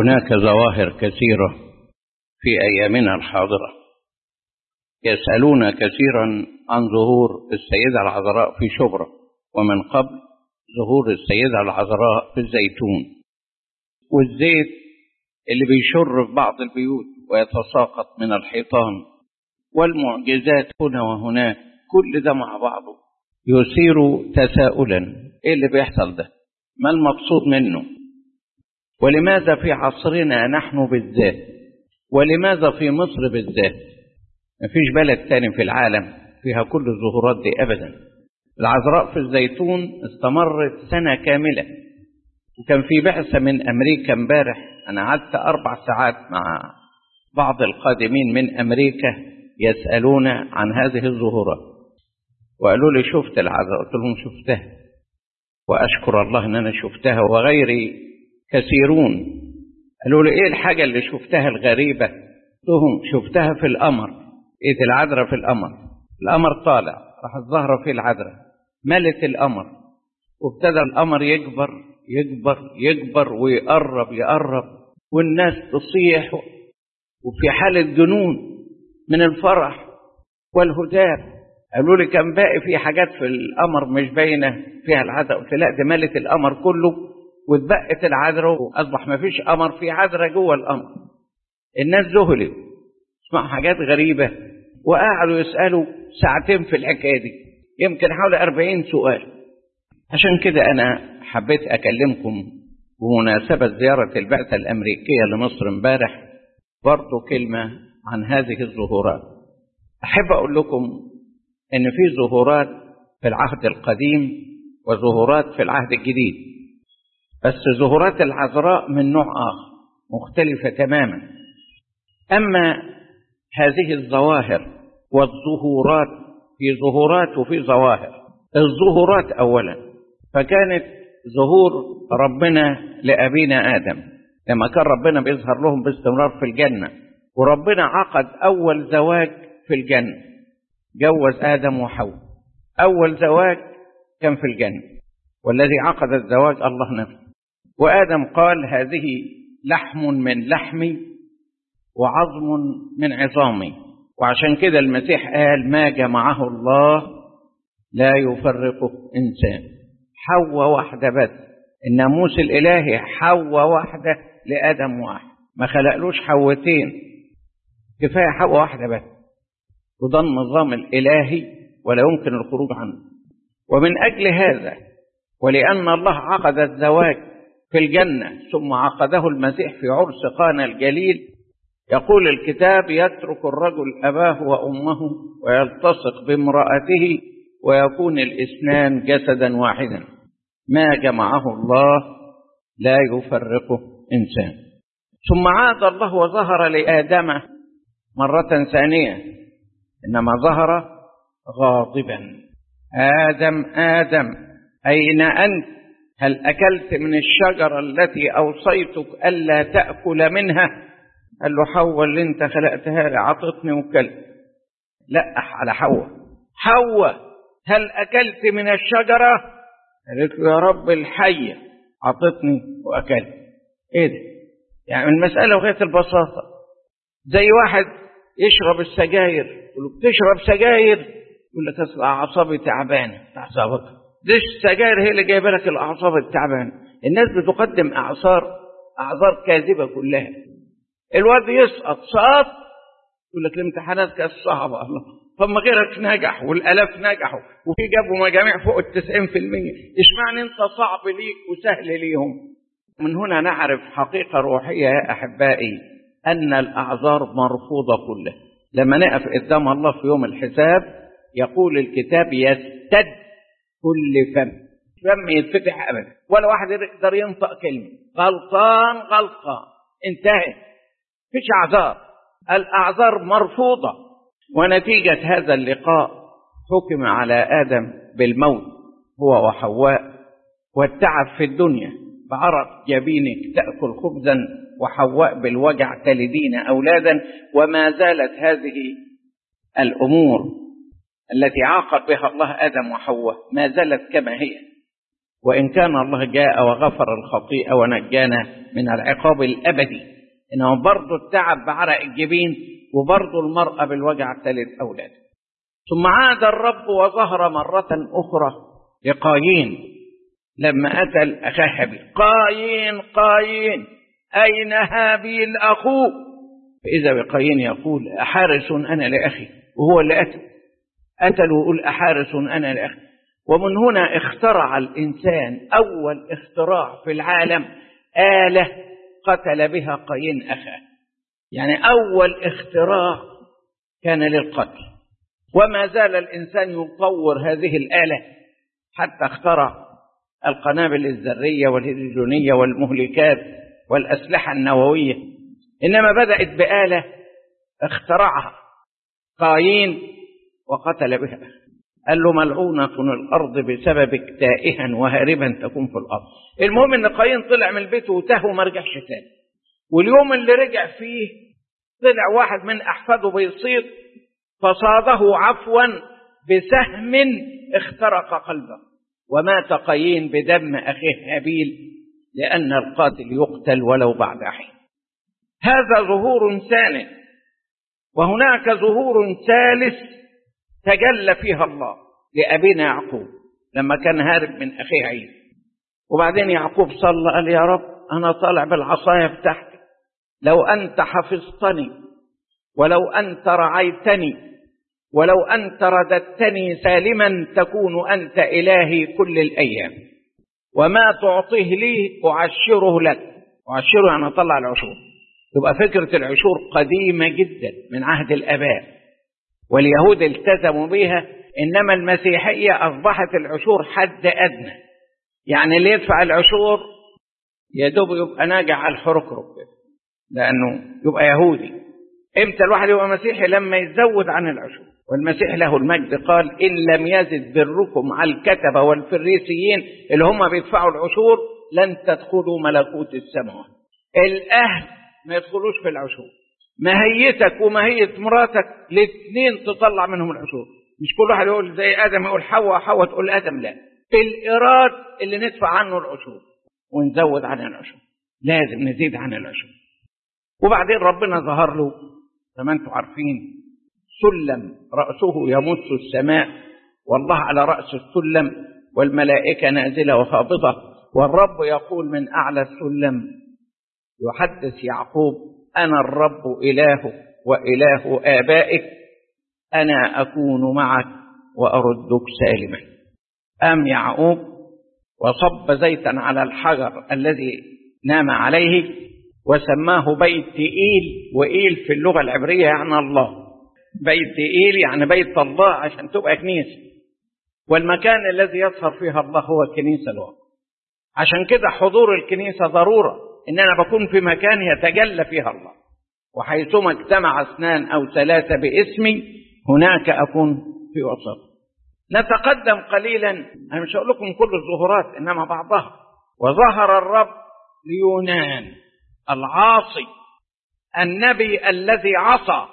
هناك ظواهر كثيرة في أيامنا الحاضرة يسألون كثيرا عن ظهور السيدة العذراء في شبرا ومن قبل ظهور السيدة العذراء في الزيتون والزيت اللي بيشر في بعض البيوت ويتساقط من الحيطان والمعجزات هنا وهناك كل ده مع بعضه يثير تساؤلا ايه اللي بيحصل ده ما المقصود منه ولماذا في عصرنا نحن بالذات ولماذا في مصر بالذات مفيش بلد تاني في العالم فيها كل الظهورات دي ابدا العذراء في الزيتون استمرت سنة كاملة وكان في بعثة من أمريكا امبارح أنا قعدت أربع ساعات مع بعض القادمين من أمريكا يسألون عن هذه الظهورات وقالوا لي شفت العذراء قلت لهم شفتها وأشكر الله أن أنا شفتها وغيري كثيرون قالوا لي إيه الحاجة اللي شفتها الغريبة قلت لهم شفتها في القمر إيه العذراء في القمر القمر طالع راح الزهرة في العذراء ملت القمر وابتدى القمر يكبر يكبر يكبر ويقرب يقرب والناس تصيح وفي حالة جنون من الفرح والهتاف قالوا لي كان باقي في حاجات في القمر مش باينه فيها العذراء قلت لا دي ملت القمر كله واتبقت العذراء واصبح ما فيش قمر في عذراء جوه القمر الناس ذهلت اسمعوا حاجات غريبه وقعدوا يسالوا ساعتين في الحكايه دي يمكن حوالي 40 سؤال عشان كده انا حبيت اكلمكم بمناسبه زياره البعثه الامريكيه لمصر امبارح برضه كلمه عن هذه الظهورات احب اقول لكم ان في ظهورات في العهد القديم وظهورات في العهد الجديد بس ظهورات العذراء من نوع اخر مختلفه تماما اما هذه الظواهر والظهورات في ظهورات وفي ظواهر الظهورات اولا فكانت ظهور ربنا لابينا ادم لما كان ربنا بيظهر لهم باستمرار في الجنه وربنا عقد اول زواج في الجنه جوز آدم وحواء أول زواج كان في الجنة والذي عقد الزواج الله نفسه وآدم قال هذه لحم من لحمي وعظم من عظامي وعشان كده المسيح قال ما جمعه الله لا يفرقه إنسان حواء واحدة بس الناموس الإلهي حواء واحدة لآدم واحد ما خلقلوش حوتين كفاية حواء واحدة بس وده النظام الإلهي ولا يمكن الخروج عنه ومن أجل هذا ولأن الله عقد الزواج في الجنة ثم عقده المسيح في عرس قانا الجليل يقول الكتاب يترك الرجل أباه وأمه ويلتصق بامرأته ويكون الاثنان جسدا واحدا ما جمعه الله لا يفرقه إنسان ثم عاد الله وظهر لآدم مرة ثانية إنما ظهر غاضبا آدم آدم أين أنت هل أكلت من الشجرة التي أوصيتك ألا تأكل منها قال له حواء اللي أنت خلقتها لي عطتني وكلت لقح على حواء حواء هل أكلت من الشجرة قالت له يا رب الحية عطتني وأكلت إيه ده يعني المسألة لغاية البساطة زي واحد يشرب السجاير يقول له بتشرب سجاير يقول لك اصل اعصابي تعبانه اعصابك دي السجاير هي اللي جايبه لك الاعصاب التعبانه الناس بتقدم اعذار اعذار كاذبه كلها الواد يسقط سقط يقول لك الامتحانات كانت صعبه الله طب ما غيرك نجح والالاف نجحوا وفي جابوا مجاميع فوق ال 90% اشمعنى انت صعب ليك وسهل ليهم من هنا نعرف حقيقه روحيه يا احبائي أن الأعذار مرفوضة كلها لما نقف قدام الله في يوم الحساب يقول الكتاب يستد كل فم فم يتفتح أبدا ولا واحد يقدر ينطق كلمة غلطان غلطان انتهى فيش أعذار الأعذار مرفوضة ونتيجة هذا اللقاء حكم على آدم بالموت هو وحواء والتعب في الدنيا بعرق جبينك تأكل خبزا وحواء بالوجع تلدين أولادا وما زالت هذه الأمور التي عاقب بها الله آدم وحواء ما زالت كما هي وإن كان الله جاء وغفر الخطيئة ونجانا من العقاب الأبدي إنه برضه التعب بعرق الجبين وبرضه المرأة بالوجع الثالث أولاد ثم عاد الرب وظهر مرة أخرى لقايين لما أتى أخاه هابيل قايين قايين أين هابيل أخوه فإذا بقايين يقول أحارس أنا لأخي وهو اللي قتل قتل ويقول أحارس أنا لأخي ومن هنا اخترع الإنسان أول اختراع في العالم آلة قتل بها قايين أخاه يعني أول اختراع كان للقتل وما زال الإنسان يطور هذه الآلة حتى اخترع القنابل الذرية والهيدروجينية والمهلكات والأسلحة النووية إنما بدأت بآلة اخترعها قايين وقتل بها قال له ملعونة الأرض بسببك تائها وهاربا تكون في الأرض المهم إن قايين طلع من البيت وتاه وما رجعش تاني واليوم اللي رجع فيه طلع واحد من أحفاده بيصيد فصاده عفوا بسهم اخترق قلبه ومات قايين بدم أخيه هابيل لأن القاتل يقتل ولو بعد حين هذا ظهور ثاني وهناك ظهور ثالث تجلى فيها الله لأبينا يعقوب لما كان هارب من أخيه عيسى وبعدين يعقوب صلى قال يا رب أنا طالع بالعصاية بتاعتي لو أنت حفظتني ولو أنت رعيتني ولو أنت رددتني سالما تكون أنت إلهي كل الأيام وما تعطيه لي أعشره لك أعشره يعني أطلع العشور تبقى فكرة العشور قديمة جدا من عهد الآباء واليهود التزموا بها إنما المسيحية أصبحت العشور حد أدنى يعني اللي يدفع العشور يا دوب يبقى ناجع على الحركرك لأنه يبقى يهودي امتى الواحد يبقى مسيحي لما يزود عن العشور والمسيح له المجد قال إن لم يزد بركم على الكتبة والفريسيين اللي هم بيدفعوا العشور لن تدخلوا ملكوت السماوات الأهل ما يدخلوش في العشور مهيتك ومهية مراتك الاثنين تطلع منهم العشور مش كل واحد يقول زي آدم يقول حواء حواء تقول آدم لا الإيراد اللي ندفع عنه العشور ونزود عن العشور لازم نزيد عن العشور وبعدين ربنا ظهر له زي ما انتم عارفين سلم رأسه يمس السماء والله على رأس السلم والملائكة نازلة وهابطة والرب يقول من أعلى السلم يحدث يعقوب أنا الرب إله وإله آبائك أنا أكون معك وأردك سالما أم يعقوب وصب زيتا على الحجر الذي نام عليه وسماه بيت إيل وإيل في اللغة العبرية يعني الله بيت إيل يعني بيت الله عشان تبقى كنيسة والمكان الذي يظهر فيها الله هو الكنيسة الواقع عشان كده حضور الكنيسة ضرورة إن أنا بكون في مكان يتجلى فيها الله وحيثما اجتمع اثنان أو ثلاثة باسمي هناك أكون في وسط نتقدم قليلا أنا مش هقول لكم كل الظهورات إنما بعضها وظهر الرب ليونان العاصي النبي الذي عصى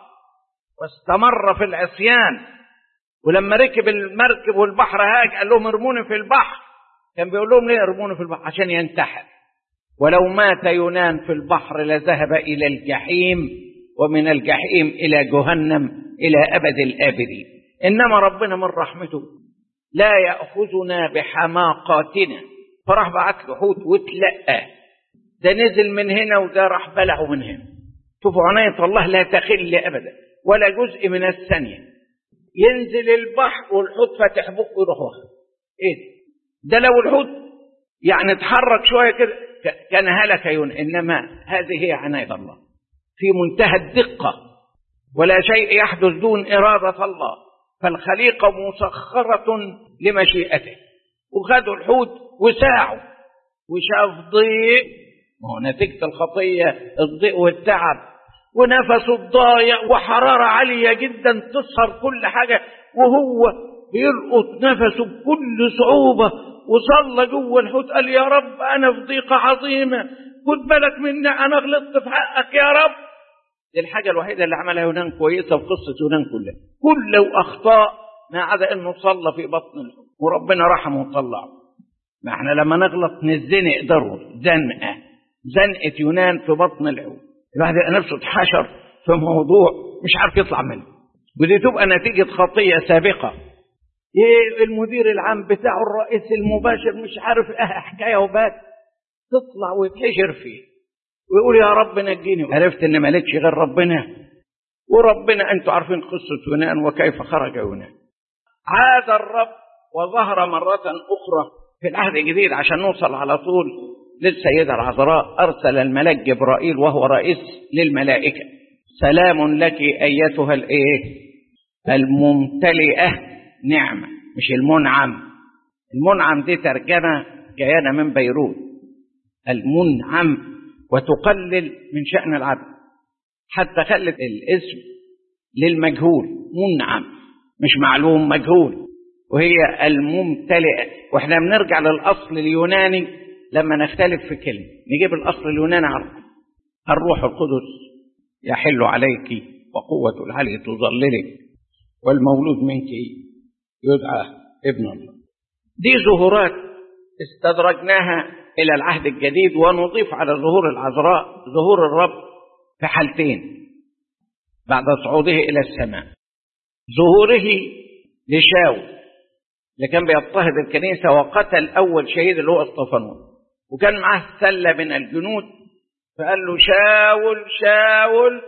واستمر في العصيان ولما ركب المركب والبحر هاج قال لهم ارموني في البحر كان بيقول لهم ليه ارموني في البحر عشان ينتحر ولو مات يونان في البحر لذهب إلى الجحيم ومن الجحيم إلى جهنم إلى أبد الآبدين إنما ربنا من رحمته لا يأخذنا بحماقاتنا فراح بعت له حوت وتلقاه ده نزل من هنا وده راح بلعه من هنا شوفوا عناية الله لا تخل أبدا ولا جزء من الثانية ينزل البحر والحوت فاتح بقه يروح واخد ايه ده لو الحوت يعني اتحرك شويه كده كان هلك يون انما هذه هي عناية الله في منتهى الدقة ولا شيء يحدث دون إرادة الله فالخليقة مسخرة لمشيئته وخدوا الحوت وساعوا وشاف ضيق ما هو نتيجة الخطية الضيق والتعب ونفسه الضايع وحرارة عالية جدا تسهر كل حاجة وهو بيلقط نفسه بكل صعوبة وصلى جوه الحوت قال يا رب أنا في ضيقة عظيمة خد بالك مني أنا غلطت في حقك يا رب دي الحاجة الوحيدة اللي عملها يونان كويسة في قصة يونان كلها كل أخطاء ما عدا أنه صلى في بطن الحوت وربنا رحمه وطلعه ما احنا لما نغلط نزنق ضرر زنقة زنقة يونان في بطن الحوت الواحد يبقى نفسه اتحشر في موضوع مش عارف يطلع منه ودي تبقى نتيجة خطية سابقة ايه المدير العام بتاعه الرئيس المباشر مش عارف اه حكاية وبات تطلع ويتحشر فيه ويقول يا رب نجيني عرفت ان مالكش غير ربنا وربنا انتوا عارفين قصة يونان وكيف خرج يونان عاد الرب وظهر مرة أخرى في العهد الجديد عشان نوصل على طول للسيدة العذراء أرسل الملاك جبرائيل وهو رئيس للملائكة سلام لك أيتها الإيه الممتلئة نعمة مش المنعم المنعم دي ترجمة جاية من بيروت المنعم وتقلل من شأن العبد حتى خلت الاسم للمجهول منعم مش معلوم مجهول وهي الممتلئة واحنا بنرجع للأصل اليوناني لما نختلف في كلمة نجيب الأصل اليوناني على الروح القدس يحل عليك وقوة العلي تظللك والمولود منك يدعى ابن الله دي ظهورات استدرجناها إلى العهد الجديد ونضيف على ظهور العذراء ظهور الرب في حالتين بعد صعوده إلى السماء ظهوره لشاو اللي كان بيضطهد الكنيسة وقتل أول شهيد اللي هو اسطفانوس وكان معاه سلة من الجنود فقال له شاول شاول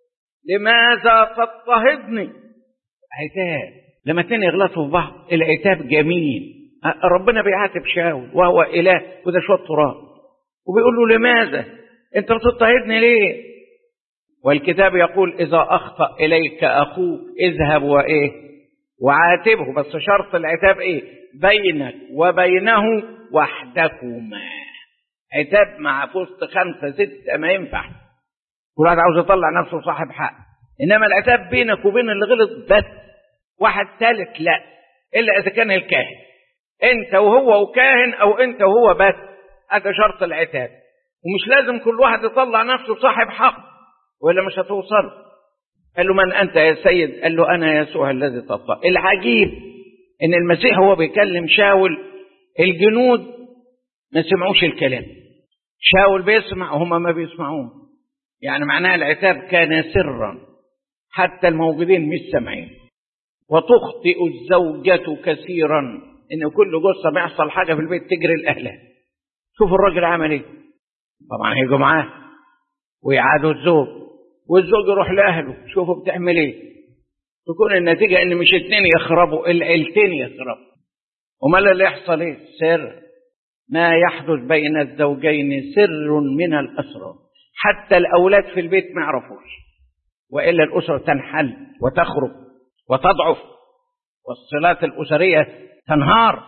لماذا تضطهدني عتاب لما اتنين يغلطوا في بعض العتاب جميل ربنا بيعاتب شاول وهو إله وده شوية تراب وبيقول له لماذا انت بتضطهدني ليه والكتاب يقول إذا أخطأ إليك أخوك اذهب وإيه وعاتبه بس شرط العتاب إيه بينك وبينه وحدكما عتاب مع وسط خمسة ستة ما ينفع كل واحد عاوز يطلع نفسه صاحب حق إنما العتاب بينك وبين اللي غلط بس واحد ثالث لا إلا إذا كان الكاهن أنت وهو وكاهن أو أنت وهو بس هذا شرط العتاب ومش لازم كل واحد يطلع نفسه صاحب حق ولا مش هتوصل قال له من أنت يا سيد قال له أنا يسوع الذي تطلع العجيب إن المسيح هو بيكلم شاول الجنود ما سمعوش الكلام شاول بيسمع وهما ما بيسمعون يعني معناها العتاب كان سرا حتى الموجودين مش سامعين وتخطئ الزوجة كثيرا إن كل جثة بيحصل حاجة في البيت تجري لأهلها شوف الراجل عمل إيه طبعا هيجوا معاه ويعادوا الزوج والزوج يروح لأهله شوفوا بتعمل إيه تكون النتيجة إن مش اتنين يخربوا العيلتين يخربوا وما اللي يحصل إيه سر ما يحدث بين الزوجين سر من الأسرار حتى الأولاد في البيت ما يعرفوش وإلا الأسرة تنحل وتخرب وتضعف والصلات الأسرية تنهار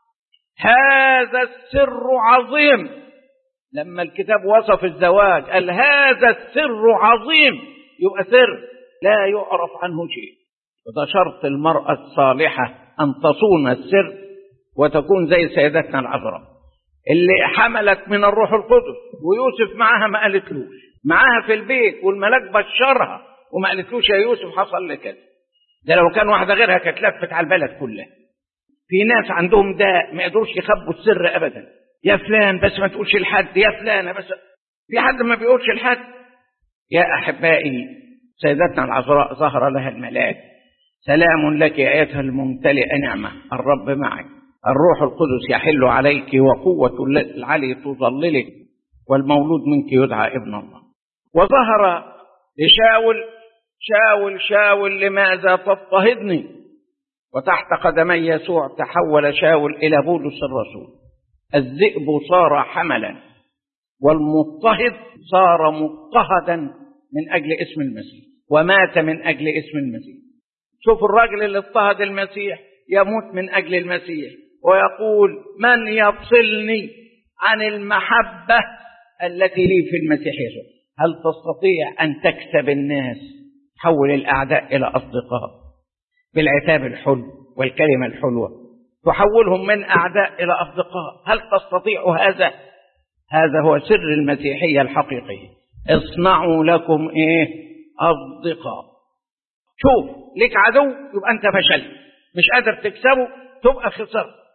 هذا السر عظيم لما الكتاب وصف الزواج قال هذا السر عظيم يبقى سر لا يعرف عنه شيء وده شرط المرأة الصالحة أن تصون السر وتكون زي سيدتنا العذراء اللي حملت من الروح القدس ويوسف معاها ما قالتلوش معاها في البيت والملاك بشرها وما قالتلوش يا يوسف حصل لي كذا ده لو كان واحدة غيرها كانت لفت على البلد كلها في ناس عندهم داء ما يقدروش يخبوا السر أبدا يا فلان بس ما تقولش لحد يا فلانة بس في حد ما بيقولش لحد يا أحبائي سيدتنا العذراء ظهر لها الملاك سلام لك أيتها الممتلئة نعمة الرب معك الروح القدس يحل عليك وقوة العلي تظللك والمولود منك يدعى ابن الله وظهر لشاول شاول شاول لماذا تضطهدني وتحت قدمي يسوع تحول شاول إلى بولس الرسول الذئب صار حملا والمضطهد صار مضطهدا من أجل اسم المسيح ومات من أجل اسم المسيح شوف الراجل اللي اضطهد المسيح يموت من أجل المسيح ويقول من يفصلني عن المحبة التي لي في المسيح يسوع هل تستطيع أن تكسب الناس تحول الأعداء إلى أصدقاء بالعتاب الحلو والكلمة الحلوة تحولهم من أعداء إلى أصدقاء هل تستطيع هذا هذا هو سر المسيحية الحقيقية اصنعوا لكم إيه أصدقاء شوف لك عدو يبقى أنت فشلت مش قادر تكسبه تبقى خسرت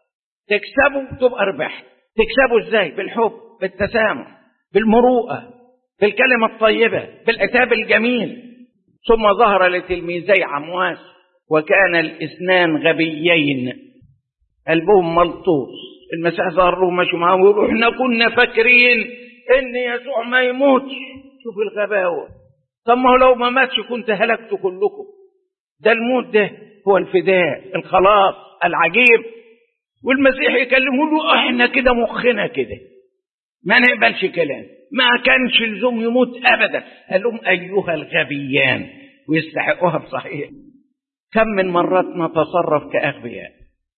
تكسبه تبقى ربحت تكسبه ازاي بالحب بالتسامح بالمروءة بالكلمة الطيبة بالعتاب الجميل ثم ظهر لتلميذي عمواس وكان الاثنان غبيين قلبهم ملطوس المسيح ظهر لهم ماشي معاهم ويقولوا احنا كنا فاكرين ان يسوع ما يموتش شوف الغباوه طب ما هو لو ما ماتش كنت هلكتوا كلكم ده الموت ده هو الفداء الخلاص العجيب والمسيح يكلمه له احنا كده مخنا كده ما نقبلش كلام ما كانش لزوم يموت ابدا قال لهم ايها الغبيان ويستحقوها بصحيح كم من مرات نتصرف كاغبياء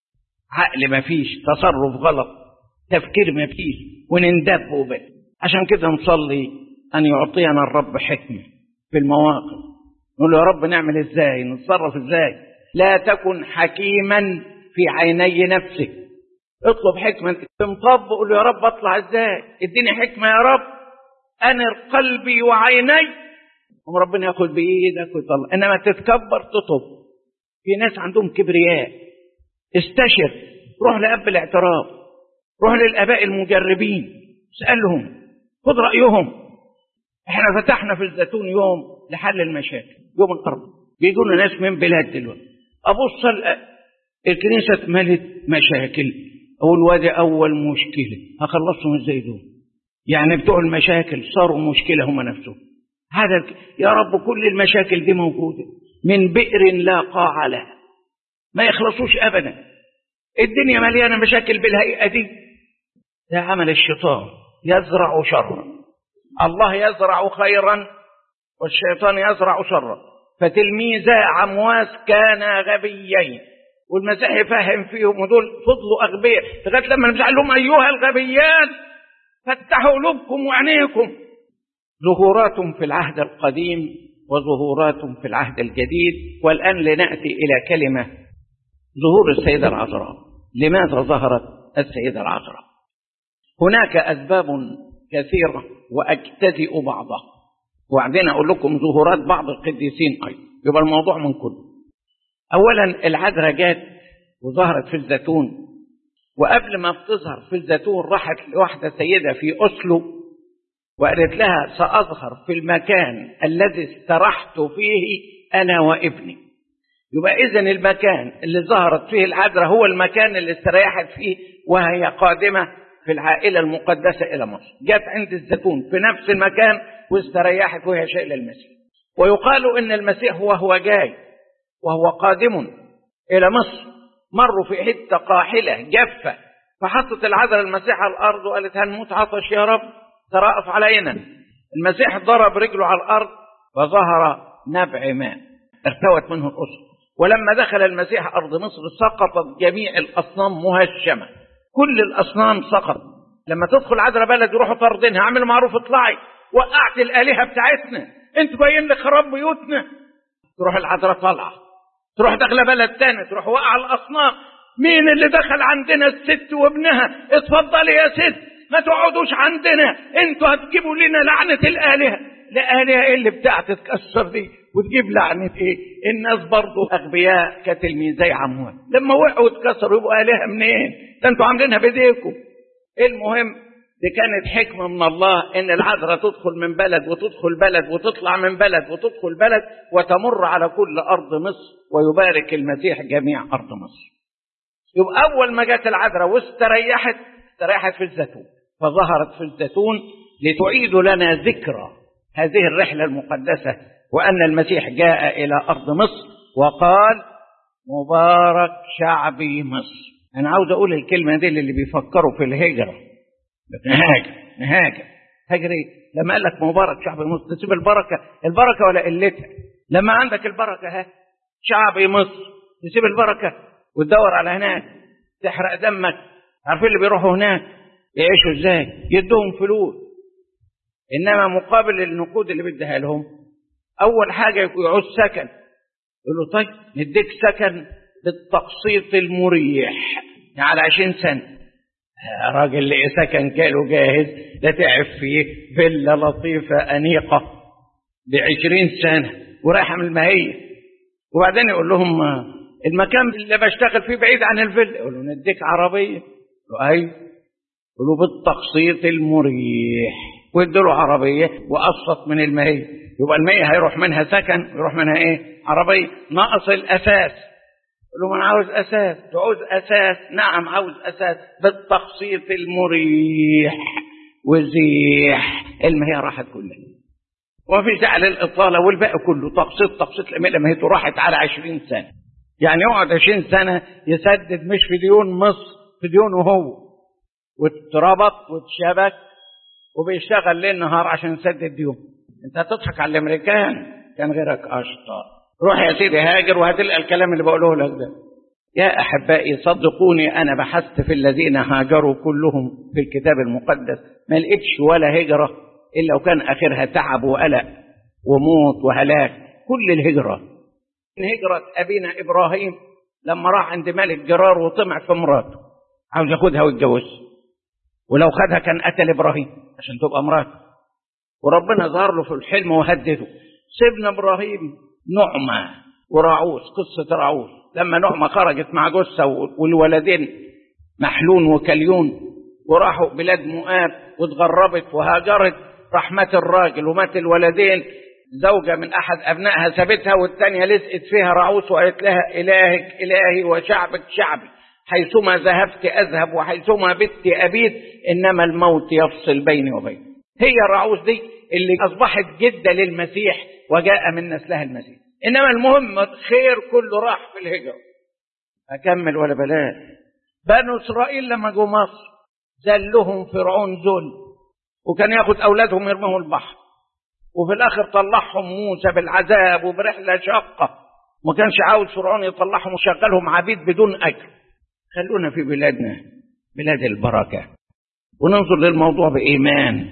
عقل ما فيش تصرف غلط تفكير ما فيش ونندب وبس عشان كده نصلي ان يعطينا الرب حكمه في المواقف نقول له يا رب نعمل ازاي نتصرف ازاي لا تكن حكيما في عيني نفسك اطلب حكمة تنطب قول يا رب اطلع ازاي اديني حكمة يا رب انر قلبي وعيني وربنا ياخد بايدك ويطلع انما تتكبر تطب في ناس عندهم كبرياء استشر روح لأب الاعتراف روح للآباء المجربين اسألهم خد رأيهم احنا فتحنا في الزيتون يوم لحل المشاكل يوم الأربعاء بيجوا لنا ناس من بلاد دلوقتي أبص الكنيسة اتملت مشاكل أقول وادي أول مشكلة هخلصهم ازاي دول يعني بتوع المشاكل صاروا مشكلة هم نفسهم هذا يا رب كل المشاكل دي موجودة من بئر لا قاع لها ما يخلصوش أبدا الدنيا مليانة مشاكل بالهيئة دي ده عمل الشيطان يزرع شرا الله يزرع خيرا والشيطان يزرع شرا فتلميذا عمواس كانا غبيين والمسيح يفهم فيهم ودول فضلوا أغبياء لغاية لما المسيح قال لهم أيها الغبيان فتحوا قلوبكم وعينيكم ظهورات في العهد القديم وظهورات في العهد الجديد والآن لنأتي إلى كلمة ظهور السيدة العذراء لماذا ظهرت السيدة العذراء هناك أسباب كثيرة وأجتزئ بعضها وبعدين أقول لكم ظهورات بعض القديسين أيضا يبقى الموضوع من كله أولا العذراء جات وظهرت في الزيتون وقبل ما بتظهر في الزيتون راحت لواحدة سيدة في أسلو وقالت لها سأظهر في المكان الذي استرحت فيه أنا وابني يبقى إذن المكان اللي ظهرت فيه العذراء هو المكان اللي استريحت فيه وهي قادمة في العائلة المقدسة إلى مصر جت عند الزيتون في نفس المكان واستريحت وهي شايلة المسيح ويقال إن المسيح وهو جاي وهو قادم إلى مصر مروا في حتة قاحلة جافة فحطت العذراء المسيح على الأرض وقالت هنموت عطش يا رب ترأف علينا المسيح ضرب رجله على الأرض فظهر نبع ماء ارتوت منه الأسر ولما دخل المسيح أرض مصر سقطت جميع الأصنام مهشمة كل الأصنام سقط لما تدخل عذراء بلد يروحوا طاردينها اعملوا معروف اطلعي وقعت الآلهة بتاعتنا انتوا جايين لخراب بيوتنا تروح العذراء طالعة تروح داخله بلد تاني تروح وقع الأصنام مين اللي دخل عندنا الست وابنها اتفضلي يا ست ما تقعدوش عندنا انتوا هتجيبوا لنا لعنة الآلهة لا آلهة ايه اللي بتاع تتكسر دي وتجيب لعنة ايه الناس برضو أغبياء كتلميذي عموان لما وقعوا واتكسروا يبقوا آلهة منين ده انتوا عاملينها بايديكم المهم دي كانت حكمة من الله ان العذراء تدخل من بلد وتدخل بلد وتطلع من بلد وتدخل بلد وتمر على كل أرض مصر ويبارك المسيح جميع أرض مصر يبقى أول ما جت العذراء واستريحت استريحت في الزيتون فظهرت في الزيتون لتعيد لنا ذكرى هذه الرحلة المقدسة وأن المسيح جاء إلى أرض مصر وقال مبارك شعبي مصر أنا عاوز أقول الكلمة دي اللي بيفكروا في الهجرة نهاجر نهاجر هاجر إيه؟ لما قال لك مبارك شعبي مصر تسيب البركة البركة ولا قلتها لما عندك البركة ها شعبي مصر تسيب البركة وتدور على هناك تحرق دمك عارفين اللي بيروحوا هناك يعيشوا ازاي يدوهم فلوس انما مقابل النقود اللي بديها لهم اول حاجه يعوز سكن يقول له طيب نديك سكن بالتقسيط المريح يعني على 20 سنه راجل لقي سكن كاله جاهز ده تعب فيه فيلا لطيفه انيقه ب 20 سنه ورايحه من المهيه وبعدين يقول لهم المكان اللي بشتغل فيه بعيد عن الفيلا يقول له نديك عربيه أي قالوا بالتقسيط المريح وادوا له عربية وقسط من المية يبقى المية هيروح منها سكن ويروح منها ايه عربية ناقص الأساس قال له ما انا عاوز أساس تعوز أساس نعم عاوز أساس بالتقسيط المريح وزيح المية راحت كلها وفي زعل الإطالة والباقي كله تقسيط تقسيط لما هي راحت على عشرين سنة يعني يقعد عشرين سنة يسدد مش في ديون مصر في ديونه هو واتربط واتشبك وبيشتغل ليل نهار عشان يسدد ديون انت هتضحك على الامريكان كان غيرك اشطر روح يا سيدي هاجر وهتلقى الكلام اللي بقوله لك ده يا احبائي صدقوني انا بحثت في الذين هاجروا كلهم في الكتاب المقدس ما لقيتش ولا هجره الا وكان اخرها تعب وقلق وموت وهلاك كل الهجره هجره ابينا ابراهيم لما راح عند ملك جرار وطمع في مراته عاوز ياخدها ويتجوزها ولو خدها كان قتل ابراهيم عشان تبقى مراته وربنا ظهر له في الحلم وهدده سيبنا ابراهيم نعمه وراعوس قصه راعوس لما نعمه خرجت مع جثه والولدين محلون وكليون وراحوا بلاد مؤاب واتغربت وهاجرت راح مات الراجل ومات الولدين زوجة من أحد أبنائها سابتها والثانية لزقت فيها راعوس وقالت لها إلهك إلهي وشعبك شعبي حيثما ذهبت أذهب وحيثما بت أبيت إنما الموت يفصل بيني وبينك هي الرعوس دي اللي أصبحت جدة للمسيح وجاء من نسلها المسيح إنما المهم خير كله راح في الهجرة أكمل ولا بلاش بنو إسرائيل لما جو مصر زلهم فرعون ذل وكان ياخد أولادهم يرميهم البحر وفي الآخر طلعهم موسى بالعذاب وبرحلة شاقة ما كانش عاوز فرعون يطلعهم وشغلهم عبيد بدون أجر خلونا في بلادنا بلاد البركة وننظر للموضوع بإيمان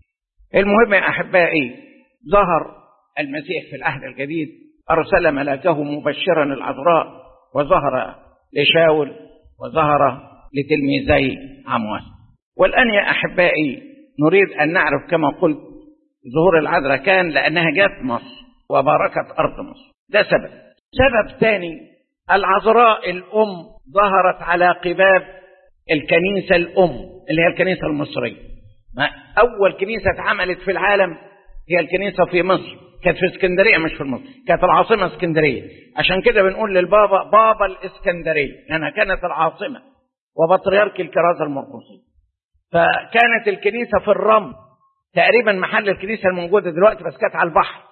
المهم يا أحبائي ظهر المسيح في العهد الجديد أرسل ملاكه مبشرا العذراء وظهر لشاول وظهر لتلميذي عمواس والآن يا أحبائي نريد أن نعرف كما قلت ظهور العذراء كان لأنها جاءت مصر وباركت أرض مصر ده سبب سبب ثاني العذراء الأم ظهرت على قباب الكنيسة الأم اللي هي الكنيسة المصرية أول كنيسة اتعملت في العالم هي الكنيسة في مصر كانت في اسكندرية مش في مصر كانت العاصمة اسكندرية عشان كده بنقول للبابا بابا الاسكندرية لأنها كانت العاصمة وبطريرك الكرازة المرقصية فكانت الكنيسة في الرمل تقريبا محل الكنيسة الموجودة دلوقتي بس كانت على البحر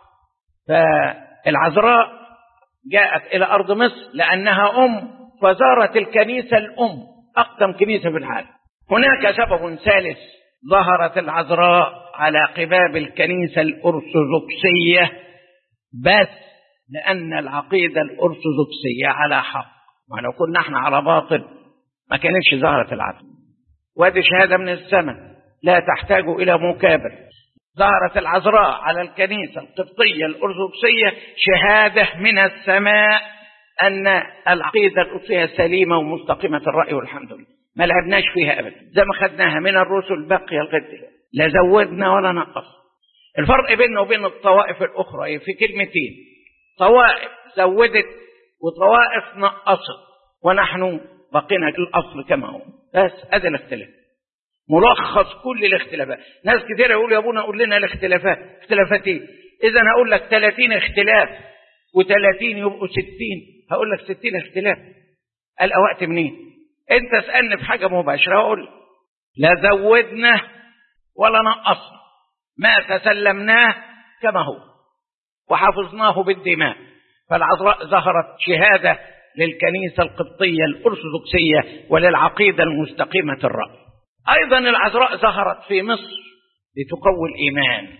فالعذراء جاءت إلى أرض مصر لأنها أم فزارت الكنيسة الأم أقدم كنيسة في العالم هناك سبب ثالث ظهرت العذراء على قباب الكنيسة الأرثوذكسية بس لأن العقيدة الأرثوذكسية على حق ولو كنا احنا على باطل ما كانتش ظهرت العذراء وادي شهادة من السماء لا تحتاج إلى مكابر ظهرت العذراء على الكنيسة القبطية الأرثوذكسية شهادة من السماء أن العقيدة القدسية سليمة ومستقيمة الرأي والحمد لله ما لعبناش فيها أبدا زي ما خدناها من الرسل باقية لغاية لا زودنا ولا نقص الفرق بيننا وبين الطوائف الأخرى في كلمتين طوائف زودت وطوائف نقصت ونحن بقينا الأصل كما هو بس هذا الاختلاف ملخص كل الاختلافات ناس كتير يقولوا يا ابونا قول لنا الاختلافات اختلافات ايه اذا هقول لك 30 اختلاف و30 يبقوا 60 هقول لك 60 اختلاف القى وقت منين انت اسالني في حاجه مباشره اقول لا زودنا ولا نقصنا ما تسلمناه كما هو وحفظناه بالدماء فالعذراء ظهرت شهاده للكنيسه القبطيه الارثوذكسيه وللعقيده المستقيمه الراي ايضا العذراء ظهرت في مصر لتقوي الايمان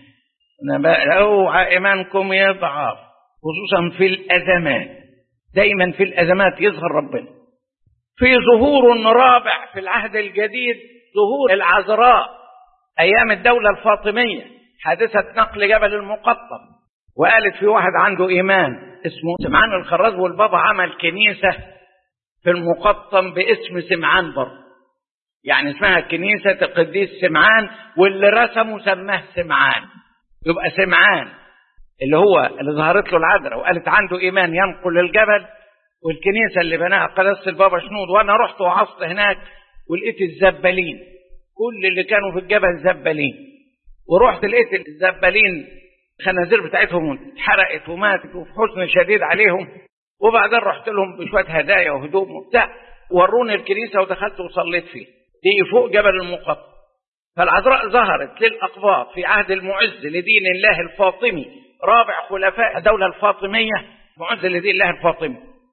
اوعى ايمانكم يضعف خصوصا في الازمات دايما في الازمات يظهر ربنا في ظهور رابع في العهد الجديد ظهور العذراء ايام الدوله الفاطميه حادثه نقل جبل المقطم وقالت في واحد عنده ايمان اسمه سمعان الخراز والبابا عمل كنيسه في المقطم باسم سمعان برضه يعني اسمها كنيسة القديس سمعان واللي رسمه سماه سمعان يبقى سمعان اللي هو اللي ظهرت له العذراء وقالت عنده إيمان ينقل الجبل والكنيسة اللي بناها قداسة البابا شنود وأنا رحت وعصت هناك ولقيت الزبالين كل اللي كانوا في الجبل زبالين ورحت لقيت الزبالين الخنازير بتاعتهم اتحرقت وماتت وفي حزن شديد عليهم وبعدين رحت لهم بشويه هدايا وهدوم وبتاع وروني الكنيسه ودخلت وصليت فيه دي فوق جبل المقطم فالعذراء ظهرت للاقباط في عهد المعز لدين الله الفاطمي رابع خلفاء الدوله الفاطميه معز لدين الله الفاطمي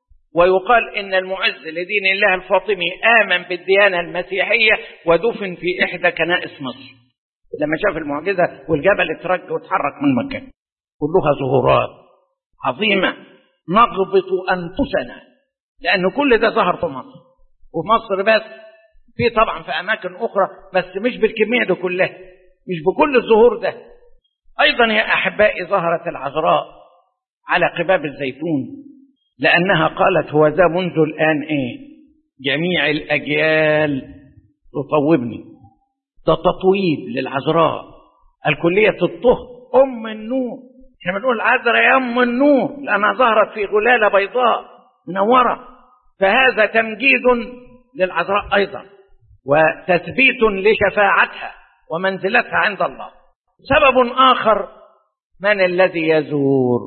ويقال ان المعز لدين الله الفاطمي امن بالديانه المسيحيه ودفن في احدى كنائس مصر لما شاف المعجزه والجبل اترج واتحرك من مكان كلها ظهورات عظيمه نضبط انفسنا لان كل ده ظهر في مصر وفي مصر بس في طبعا في اماكن اخرى بس مش بالكميه دي كلها مش بكل الظهور ده ايضا يا احبائي ظهرت العذراء على قباب الزيتون لانها قالت هو ذا منذ الان ايه جميع الاجيال تطوبني ده تطويب للعذراء الكليه الطهر ام النور احنا بنقول العذراء يا ام النور لانها ظهرت في غلاله بيضاء منوره فهذا تمجيد للعذراء ايضا وتثبيت لشفاعتها ومنزلتها عند الله سبب اخر من الذي يزور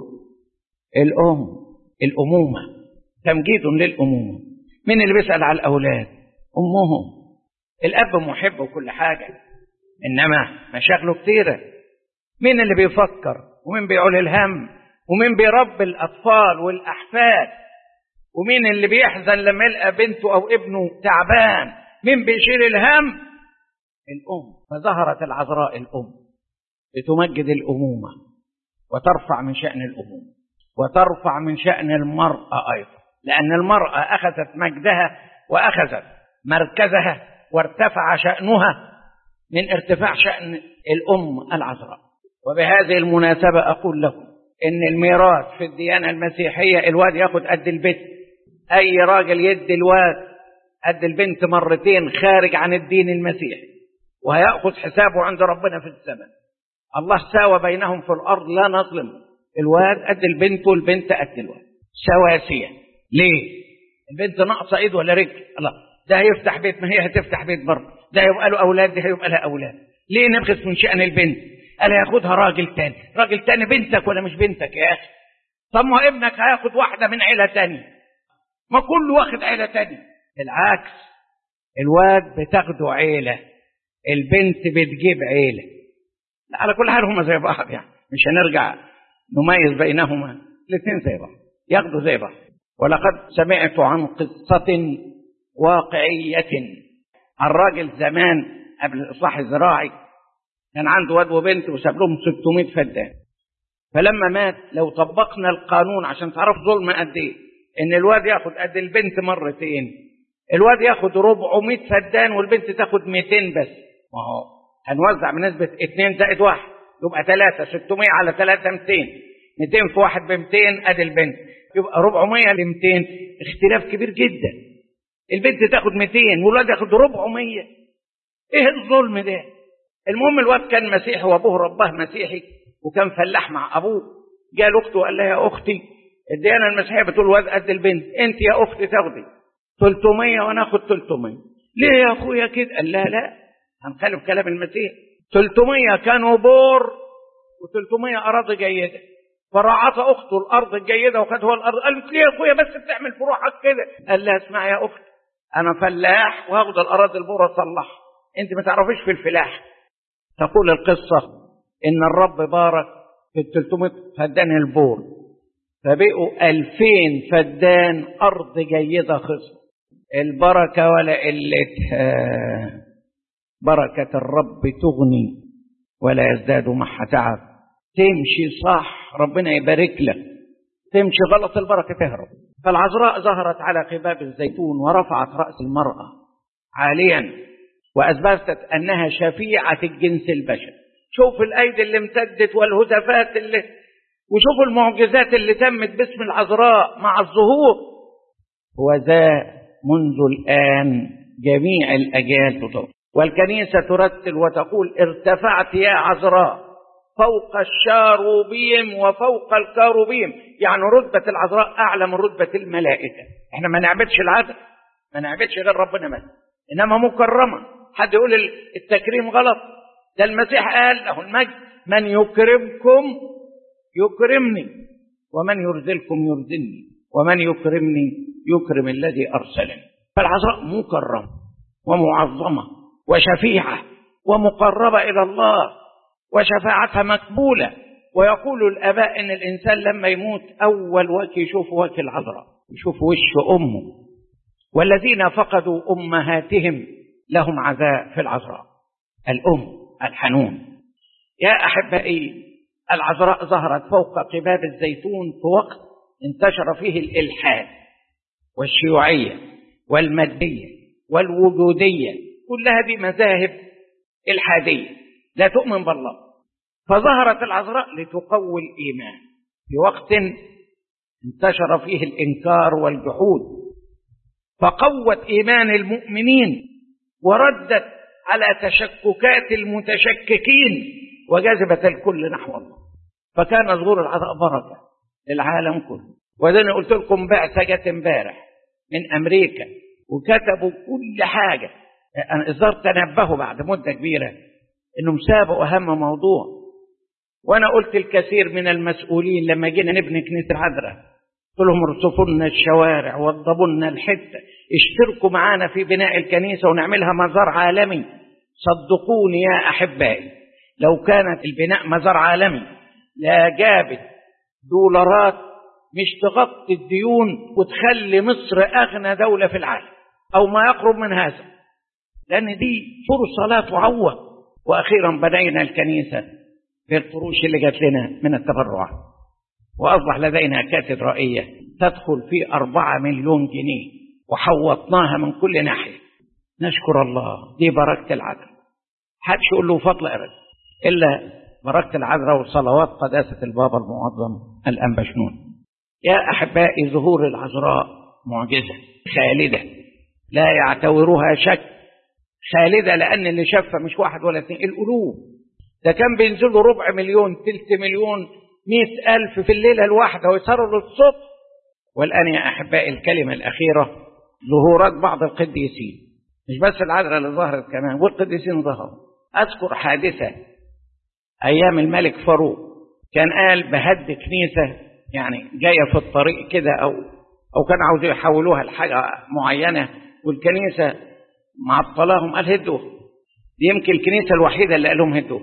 الام الامومه تمجيد للامومه مين اللي بيسال على الاولاد امهم الاب محب وكل حاجه انما مشاغله كتيره مين اللي بيفكر ومين بيعول الهم ومين بيربي الاطفال والاحفاد ومين اللي بيحزن لما يلقى بنته او ابنه تعبان مين بيشيل الهم الام فظهرت العذراء الام لتمجد الامومه وترفع من شان الامومه وترفع من شان المراه ايضا لان المراه اخذت مجدها واخذت مركزها وارتفع شانها من ارتفاع شان الام العذراء وبهذه المناسبه اقول لكم ان الميراث في الديانه المسيحيه الواد ياخد قد البيت اي راجل يدي الواد قد البنت مرتين خارج عن الدين المسيحي وهياخذ حسابه عند ربنا في السماء الله ساوى بينهم في الارض لا نظلم الواد قد البنت والبنت قد الواد سواسيه ليه البنت ناقصه ايد ولا رجل الله ده هيفتح بيت ما هي هتفتح بيت برضه ده هيبقى له اولاد ده هيبقى لها اولاد ليه نبخس من شان البنت قال هياخدها راجل تاني راجل تاني بنتك ولا مش بنتك يا اخي طب ما ابنك هياخد واحده من عيله تانية ما كله واخد عيله تانية العكس الواد بتاخده عيله البنت بتجيب عيله لا على كل حال هما زي بعض يعني مش هنرجع نميز بينهما الاثنين زي بعض ياخدوا زي بعض ولقد سمعت عن قصة واقعية عن راجل زمان قبل الإصلاح الزراعي كان عنده واد وبنت وساب لهم 600 فدان فلما مات لو طبقنا القانون عشان تعرف ظلم قد ايه ان الواد ياخد قد البنت مرتين الواد ياخد 400 فدان والبنت تاخد 200 بس ما هو هنوزع بنسبة 2 زائد 1 يبقى 3 600 على 3 200 200 في واحد ب 200 ادي البنت يبقى 400 ل 200 اختلاف كبير جدا البنت تاخد 200 والولاد ياخد 400 ايه الظلم ده المهم الواد كان مسيحي وابوه رباه مسيحي وكان فلاح مع ابوه جاء لاخته وقال لها يا اختي الديانه المسيحيه بتقول الواد قد البنت انت يا اختي تاخدي 300 وانا اخد 300 ليه يا اخويا كده قال لا لا هنخالف كلام المسيح 300 كانوا بور و300 اراضي جيده فرعت اخته الارض الجيده وخد هو الارض قالت ليه يا اخويا بس بتعمل في روحك كده قال لها اسمع يا اختي انا فلاح وهاخد الاراضي البور اصلحها انت ما تعرفيش في الفلاح تقول القصه ان الرب بارك في ال 300 فدان البور فبقوا 2000 فدان ارض جيده خصب البركه ولا قلتها بركه الرب تغني ولا يزداد معها تعب تمشي صح ربنا يبارك لك تمشي غلط البركه تهرب فالعذراء ظهرت على قباب الزيتون ورفعت راس المراه عاليا واثبتت انها شفيعه الجنس البشري شوف الايدي اللي امتدت والهتافات اللي وشوفوا المعجزات اللي تمت باسم العذراء مع الظهور وذا منذ الان جميع الاجيال تطور والكنيسه ترتل وتقول ارتفعت يا عذراء فوق الشاروبيم وفوق الكاروبيم يعني رتبه العذراء اعلى من رتبه الملائكه احنا ما نعبدش العدل ما نعبدش غير ربنا بس إنما مكرمة حد يقول التكريم غلط ده المسيح قال له المجد من يكرمكم يكرمني ومن يرذلكم يرذلني ومن يكرمني يكرم الذي أرسلني فالعذراء مكرمة ومعظمة وشفيعة ومقربة إلى الله وشفاعتها مقبولة ويقول الآباء إن الإنسان لما يموت أول وجه يشوف وجه العذراء يشوف وش أمه والذين فقدوا أمهاتهم لهم عزاء في العذراء الأم الحنون يا أحبائي العذراء ظهرت فوق قباب الزيتون في وقت انتشر فيه الإلحاد والشيوعية والمادية والوجودية كلها دي مذاهب الحادية لا تؤمن بالله فظهرت العذراء لتقوي الإيمان في وقت انتشر فيه الإنكار والجحود فقوت إيمان المؤمنين وردت على تشككات المتشككين وجذبت الكل نحو الله فكان ظهور العذراء بركة للعالم كله وده أنا قلت لكم بعثة جت امبارح من أمريكا وكتبوا كل حاجة أنا الظاهر تنبهوا بعد مدة كبيرة إنهم سابوا أهم موضوع وأنا قلت الكثير من المسؤولين لما جينا نبني كنيسة العذراء قلت لهم ارصفوا لنا الشوارع وضبوا لنا الحتة اشتركوا معانا في بناء الكنيسة ونعملها مزار عالمي صدقوني يا أحبائي لو كانت البناء مزار عالمي لا جابت دولارات مش تغطي الديون وتخلي مصر أغنى دولة في العالم أو ما يقرب من هذا لأن دي فرصة لا تعوض وأخيرا بنينا الكنيسة بالفروش اللي جات لنا من التبرعات وأصبح لدينا كاتدرائية تدخل في أربعة مليون جنيه وحوطناها من كل ناحية نشكر الله دي بركة العذراء حدش يقول له فضل أبدا إلا بركة العذراء وصلوات قداسة البابا المعظم الأنبشنون يا أحبائي ظهور العذراء معجزة خالدة لا يعتبرها شك خالدة لأن اللي شافها مش واحد ولا اثنين القلوب ده كان بينزلوا ربع مليون تلت مليون مئة ألف في الليلة الواحدة ويسهروا للصبح والآن يا أحبائي الكلمة الأخيرة ظهورات بعض القديسين مش بس العذراء اللي ظهرت كمان والقديسين ظهروا أذكر حادثة أيام الملك فاروق كان قال بهد كنيسة يعني جاية في الطريق كده أو أو كان عاوزوا يحولوها لحاجة معينة والكنيسة معطلاهم قال هدوها دي يمكن الكنيسة الوحيدة اللي قال لهم هدوها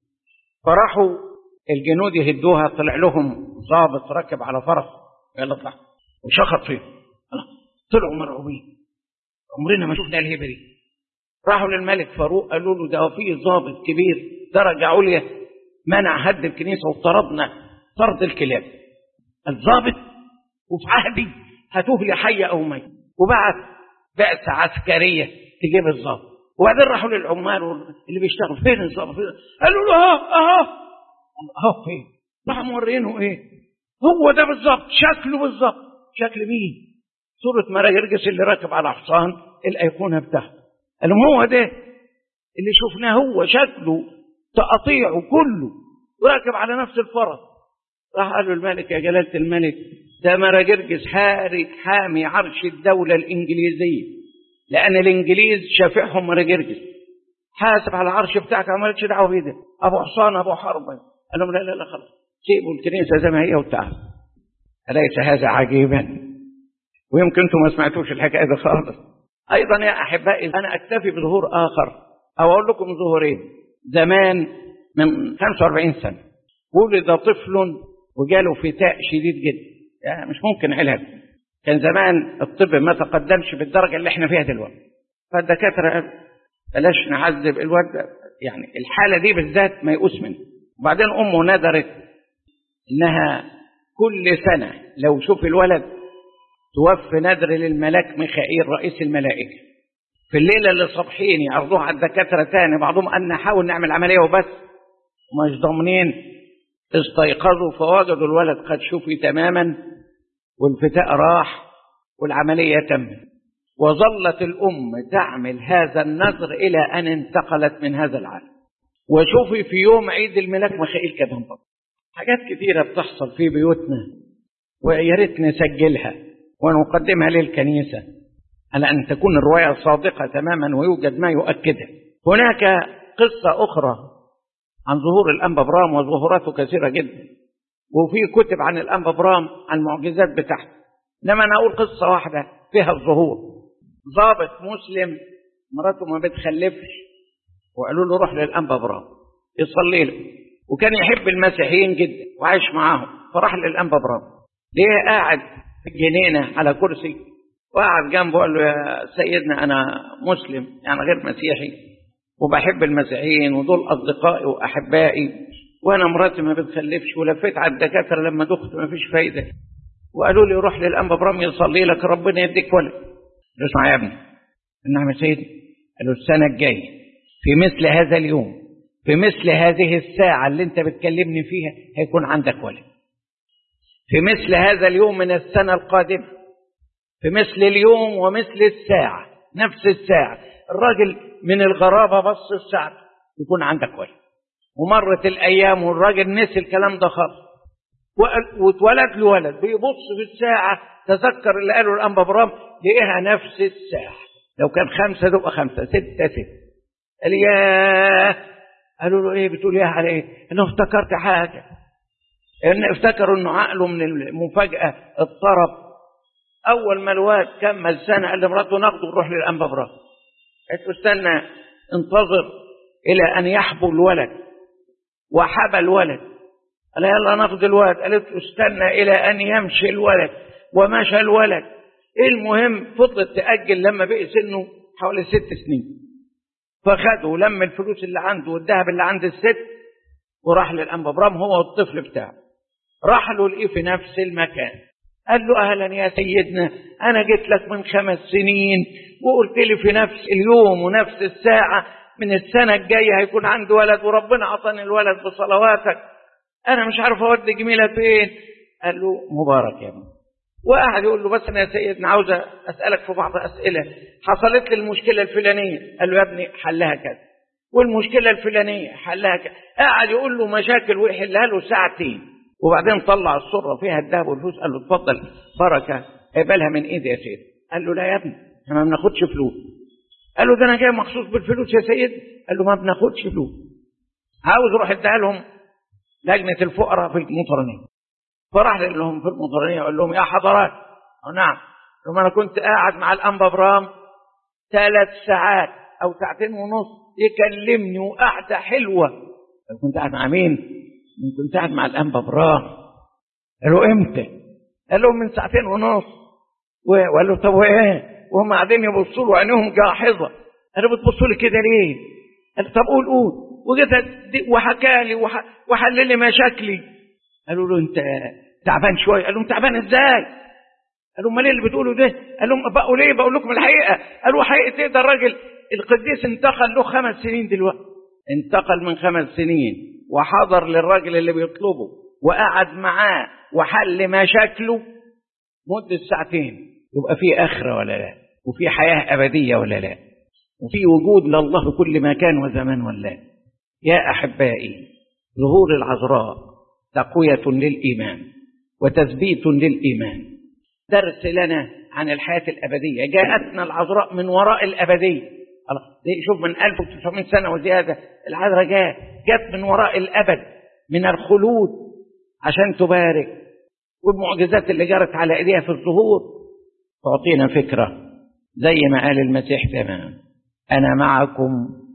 فراحوا الجنود يهدوها طلع لهم ضابط راكب على فرس يلا اطلع وشخط فيهم طلعوا مرعوبين عمرنا ما شفنا الهبه دي راحوا للملك فاروق قالوا له ده في ضابط كبير درجه عليا منع هد الكنيسه وطردنا طرد الكلاب الضابط وفي عهدي هاتوه لي حي او ميت وبعت بعثه عسكريه تجيب الضابط وبعدين راحوا للعمال اللي بيشتغلوا فين الضابط قالوا له اهو اهو اهو فين راحوا مورينه ايه هو ده بالظبط شكله بالظبط شكل مين صورة مراجرجس اللي راكب على حصان الأيقونة بتاعته قال لهم هو ده اللي شفناه هو شكله تقطيعه كله وراكب على نفس الفرس راح قال له الملك يا جلالة الملك ده مراجرجس حارق حامي عرش الدولة الإنجليزية لأن الإنجليز شافعهم مراجرجس حاسب على العرش بتاعك عملتش دعوة بيه ده أبو حصان أبو حرب قال لهم لا لا لا خلاص سيبوا الكنيسة زي ما هي وتعالوا أليس هذا عجيبا ويمكن انتم ما سمعتوش الحكايه دي خالص ايضا يا احبائي انا اكتفي بظهور اخر او اقول لكم ظهورين زمان من 45 سنه ولد طفل وجاله فتاء شديد جدا يعني مش ممكن علاج كان زمان الطب ما تقدمش بالدرجه اللي احنا فيها دلوقتي فالدكاتره قالوا بلاش نعذب الواد يعني الحاله دي بالذات ما يقوس منه وبعدين امه ندرت انها كل سنه لو شوف الولد توفي نذر للملاك ميخائيل رئيس الملائكة في الليلة اللي صبحين يعرضوها على الدكاترة تاني بعضهم أن نحاول نعمل عملية وبس ومش ضامنين استيقظوا فوجدوا الولد قد شفي تماما والفتاء راح والعملية تمت وظلت الأم تعمل هذا النذر إلى أن انتقلت من هذا العالم وشوفي في يوم عيد الملاك ميخائيل كمان حاجات كثيرة بتحصل في بيوتنا ويا ريت نسجلها ونقدمها للكنيسة على أن تكون الرواية صادقة تماما ويوجد ما يؤكدها هناك قصة أخرى عن ظهور الأنبا برام وظهوراته كثيرة جدا وفي كتب عن الأنبا برام عن المعجزات بتاعته إنما أنا أقول قصة واحدة فيها الظهور ضابط مسلم مراته ما بتخلفش وقالوا له روح للأنبا برام يصلي له وكان يحب المسيحيين جدا وعايش معاهم فراح للأنبا برام ليه قاعد في الجنينة على كرسي وقعد جنبه قال له يا سيدنا أنا مسلم يعني غير مسيحي وبحب المسيحيين ودول أصدقائي وأحبائي وأنا مراتي ما بتخلفش ولفيت على الدكاترة لما دخت ما فيش فايدة وقالوا لي روح للأنبا برام يصلي لك ربنا يديك ولد اسمع يا ابني نعم يا سيدي قالوا السنة الجاية في مثل هذا اليوم في مثل هذه الساعة اللي انت بتكلمني فيها هيكون عندك ولد في مثل هذا اليوم من السنة القادمة في مثل اليوم ومثل الساعة نفس الساعة الراجل من الغرابة بص الساعة يكون عندك ولد ومرت الأيام والراجل نسي الكلام ده خالص واتولد له ولد بيبص في الساعة تذكر اللي قاله الأنبا برام لقيها نفس الساعة لو كان خمسة تبقى خمسة ستة ستة قال ياه قالوا له ايه بتقول ايه على ايه انه افتكرت حاجة ان افتكروا انه عقله من المفاجأة اضطرب اول ما الواد كمل سنة قال لمراته ناخده نروح للأنبا برام قالت له استنى انتظر الى ان يحبو الولد وحبى الولد قال يلا ناخد الولد قالت له استنى الى ان يمشي الولد ومشى الولد المهم فضلت تأجل لما بقي سنه حوالي ست سنين فخده ولم الفلوس اللي عنده والذهب اللي عند الست وراح للأنبا برام هو والطفل بتاعه راح له لقيه في نفس المكان قال له أهلا يا سيدنا أنا جيت لك من خمس سنين وقلت لي في نفس اليوم ونفس الساعة من السنة الجاية هيكون عندي ولد وربنا عطاني الولد بصلواتك أنا مش عارف أودي جميلة فين قال له مبارك يا ابني وقعد يقول له بس انا يا سيدنا عاوز اسالك في بعض اسئله حصلت لي المشكله الفلانيه قال له يا ابني حلها كذا والمشكله الفلانيه حلها كذا قعد يقول له مشاكل ويحلها له ساعتين وبعدين طلع الصره فيها الذهب والفلوس قال له اتفضل بركه اقبلها من ايدي يا سيدي قال له لا يا ابني احنا ما بناخدش فلوس قال له ده انا جاي مخصوص بالفلوس يا سيدي قال له ما بناخدش فلوس عاوز اروح اديها لهم لجنه الفقراء في المطرنيه فراح لهم في المطرانية وقال لهم يا حضرات نعم لما أنا كنت قاعد مع الأنبا برام ثلاث ساعات أو ساعتين ونص يكلمني وقعدة حلوة كنت قاعد مع مين؟ كنت قاعد مع الأنبا برام قالوا إمتى؟ قال لهم من ساعتين ونص وقال له طب وإيه؟ وهم قاعدين يبصوا له عينيهم جاحظة قالوا بتبصوا لي كده ليه؟ قال طب قول قول وجيت وحكى لي وحل لي مشاكلي قالوا له انت تعبان شويه قال لهم تعبان ازاي قالوا امال ايه اللي بتقولوا ده قال لهم بقوا ليه بقول لكم الحقيقه قالوا حقيقه ايه ده الراجل القديس انتقل له خمس سنين دلوقتي انتقل من خمس سنين وحضر للراجل اللي بيطلبه وقعد معاه وحل مشاكله مدة ساعتين يبقى في آخرة ولا لا وفي حياة أبدية ولا لا وفي وجود لله في كل مكان وزمان ولا لا يا أحبائي ظهور العذراء تقوية للإيمان وتثبيت للإيمان درس لنا عن الحياة الأبدية جاءتنا العذراء من وراء الأبدية شوف من 1900 سنة وزيادة العذراء جاء جت من وراء الأبد من الخلود عشان تبارك والمعجزات اللي جرت على ايديها في الظهور تعطينا فكرة زي ما قال المسيح تمام أنا معكم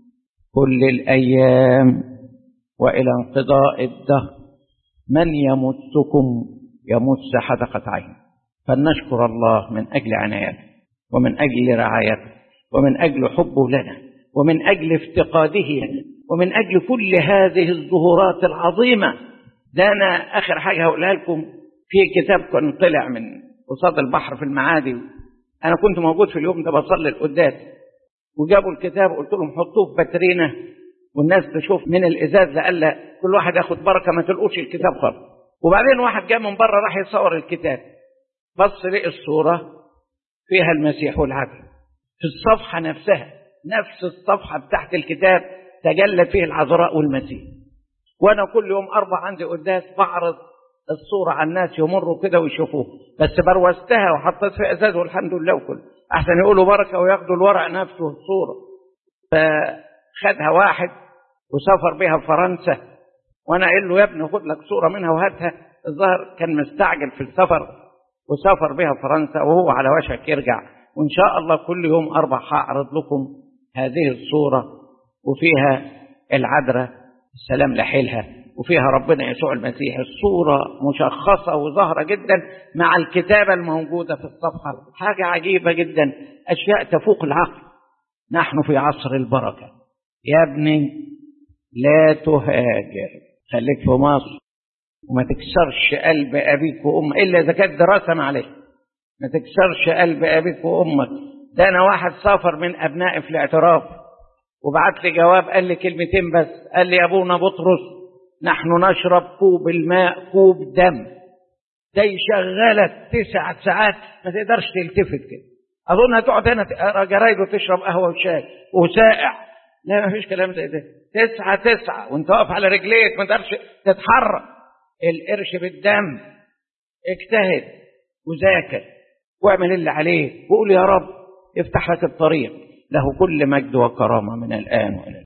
كل الأيام وإلى انقضاء الدهر من يمسكم يمس حدقة عين فلنشكر الله من أجل عنايته ومن أجل رعايته ومن أجل حبه لنا ومن أجل افتقاده لنا ومن أجل كل هذه الظهورات العظيمة ده أنا آخر حاجة هقولها لكم في كتاب كان طلع من قصاد البحر في المعادي أنا كنت موجود في اليوم ده بصلي القداس وجابوا الكتاب قلت لهم حطوه في باترينا والناس تشوف من الازاز لألا كل واحد ياخد بركه ما تلقوش الكتاب خالص وبعدين واحد جاء من بره راح يصور الكتاب بص لقي الصوره فيها المسيح والعدل في الصفحه نفسها نفس الصفحه بتاعت الكتاب تجلت فيه العذراء والمسيح وانا كل يوم اربع عندي قداس بعرض الصوره على الناس يمروا كده ويشوفوها بس بروزتها وحطيت في ازاز والحمد لله وكل احسن يقولوا بركه وياخدوا الورق نفسه الصوره فخدها واحد وسافر بها فرنسا وانا قال له يا ابني خد لك صوره منها وهاتها الظاهر كان مستعجل في السفر وسافر بها فرنسا وهو على وشك يرجع وان شاء الله كل يوم اربع هعرض لكم هذه الصوره وفيها العذراء السلام لحيلها وفيها ربنا يسوع المسيح الصورة مشخصة وظاهرة جدا مع الكتابة الموجودة في الصفحة حاجة عجيبة جدا أشياء تفوق العقل نحن في عصر البركة يا ابني لا تهاجر خليك في مصر وما تكسرش قلب أبيك وأمك إلا إذا كانت دراسة عليه ما تكسرش قلب أبيك وأمك ده أنا واحد سافر من أبنائي في الاعتراف وبعت لي جواب قال لي كلمتين بس قال لي يا أبونا بطرس نحن نشرب كوب الماء كوب دم ده يشغلك تسع ساعات ما تقدرش تلتفت كده اظن هتقعد هنا تقرا جرايد وتشرب قهوه وشاي وسائع لا ما فيش كلام زي ده تسعة تسعة وانت واقف على رجليك ما تقدرش تتحرك القرش بالدم اجتهد وذاكر واعمل اللي عليك وقول يا رب افتح لك الطريق له كل مجد وكرامه من الان والى